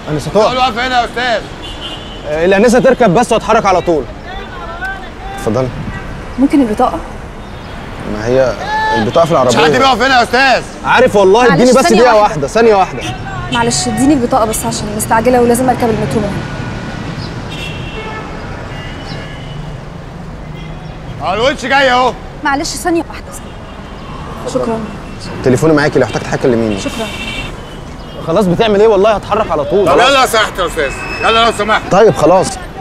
انسه تقف واقف هنا يا استاذ آه، الانسه تركب بس واتحرك على طول اتفضلي ممكن البطاقه ما هي البطاقه في مش حد العربيه بيقف هنا يا استاذ عارف والله معلش، اديني بس ثانية دقيقه واحدة. واحده ثانيه واحده معلش اديني البطاقه بس عشان مستعجله ولازم اركب المترو من هنا اه الونش جاي اهو معلش ثانيه واحده ثانيه شكرا تليفوني معاكي لو احتجت حاجه كلميني شكرا خلاص بتعمل ايه والله هتحرك على طول طب يلا لو سمحت يا استاذ يلا لو سمحت طيب خلاص